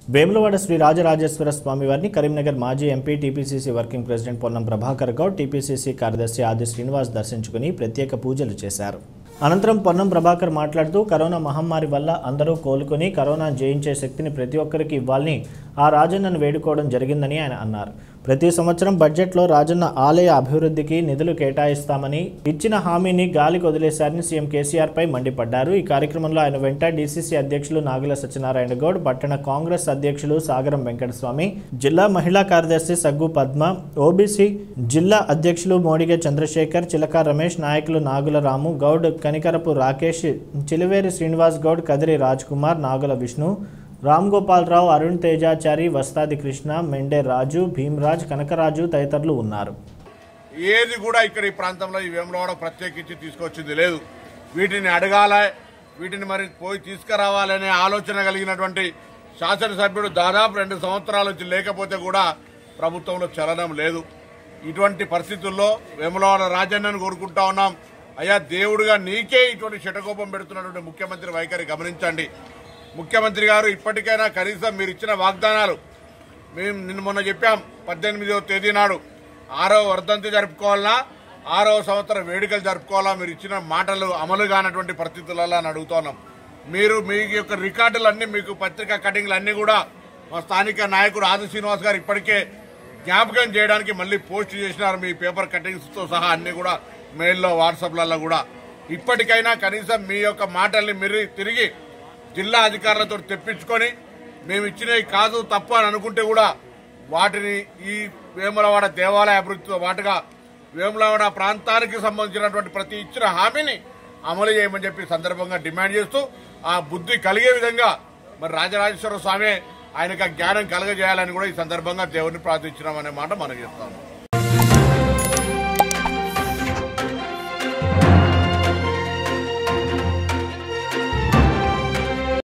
వేములవాడ శ్రీ రాజరాజేశ్వర స్వామి వారిని కరీంనగర్ మాజీ MP TPCC working president Ponnam Prabhakar Goud TPCC కార్యదర్శి ఆది శ్రీనివాస్ దర్శించుకుని ప్రత్యేక పూజలు చేశారు అనంతరం పొన్నం ప్రభాకర్ మాట్లాడుతూ కరోనా మహమ్మారి వల్ల అందరూ కోలుకొని కరోనా జయించే శక్తిని ప్రతి ఒక్కరికి ఇవ్వాలని ఆ రాజన్నను వేడుకోవడం జరిగిందని ఆయన అన్నారు ప్రతి సంవత్సరం బడ్జెట్లో రాజన్న ఆలయ అభివృద్ధికి నిధులు కేటాయిస్తామని ఇచ్చిన హామీని గాలికి వదిలేశారని సీఎం కేసీఆర్ పై మండిపడ్డారు ఈ కార్యక్రమంలో ఆయన వెంట డీసీసీ అధ్యక్షులు నాగుల సత్యనారాయణ గౌడ్ పట్టణ కాంగ్రెస్ అధ్యక్షులు సాగరం వెంకటస్వామి జిల్లా మహిళా కార్యదర్శి సగ్గు పద్మ ఓబీసీ జిల్లా అధ్యక్షులు మోడిగ చంద్రశేఖర్ చిలక రమేష్ నాయకులు నాగుల రాము గౌడ్ కనికరపు రాకేష్ చిలివేరి శ్రీనివాస్ గౌడ్ కదిరి రాజ్ కుమార్ నాగుల విష్ణు రామ్ గోపాలరావు అరుణ్ తేజాచారి వస్తాది కృష్ణ మెండే రాజు భీమరాజ్ కనకరాజు తదితరులు ఉన్నారు ఏది కూడా ఇక్కడ ఈ ప్రాంతంలో ఈ వేములవాడ ప్రత్యేకించి తీసుకొచ్చింది లేదు వీటిని అడగాల వీటిని మరి పోయి తీసుకురావాలనే ఆలోచన కలిగినటువంటి శాసనసభ్యుడు దాదాపు రెండు సంవత్సరాల నుంచి లేకపోతే కూడా ప్రభుత్వంలో చలనం లేదు ఇటువంటి పరిస్థితుల్లో వేములవాడ రాజన్నను కోరుకుంటా ఉన్నాం అయ్యా దేవుడుగా నీకే ఇటువంటి శటకోపం పెడుతున్నటువంటి ముఖ్యమంత్రి వైఖరి గమనించండి ముఖ్యమంత్రి గారు ఇప్పటికైనా కనీసం మీరు ఇచ్చిన వాగ్దానాలు మేము నిన్న మొన్న చెప్పాం పద్దెనిమిదవ తేదీ నాడు ఆరో వర్ధంతి జరుపుకోవాలన్నా ఆరో సంవత్సరం వేడుకలు జరుపుకోవాలా మీరు ఇచ్చిన మాటలు అమలు కానటువంటి పరిస్థితులలో అని అడుగుతున్నాం మీరు మీ యొక్క రికార్డులన్నీ మీకు పత్రికా కటింగ్లు అన్నీ కూడా మా స్థానిక నాయకుడు ఆది శ్రీనివాస్ గారు ఇప్పటికే జ్ఞాపకం చేయడానికి మళ్ళీ పోస్ట్ చేసినారు మీ పేపర్ కటింగ్స్తో సహా అన్ని కూడా మెయిల్లో వాట్సాప్లలో కూడా ఇప్పటికైనా కనీసం మీ యొక్క మాటల్ని మీరు తిరిగి జిల్లా అధికారులతో తెప్పించుకొని మేము ఇచ్చినవి కాదు తప్పు అని అనుకుంటే కూడా వాటిని ఈ వేములవాడ దేవాలయ అభివృద్ధితో పాటుగా వేములవాడ ప్రాంతానికి సంబంధించినటువంటి ప్రతి ఇచ్చిన హామీని అమలు చేయమని చెప్పి ఈ సందర్భంగా డిమాండ్ చేస్తూ ఆ బుద్ధి కలిగే విధంగా మరి రాజరాజేశ్వర స్వామి ఆయనకు ఆ జ్ఞానం కలగజేయాలని కూడా ఈ సందర్భంగా దేవుడిని ప్రార్థించినామనే మాట మనం చెప్తాము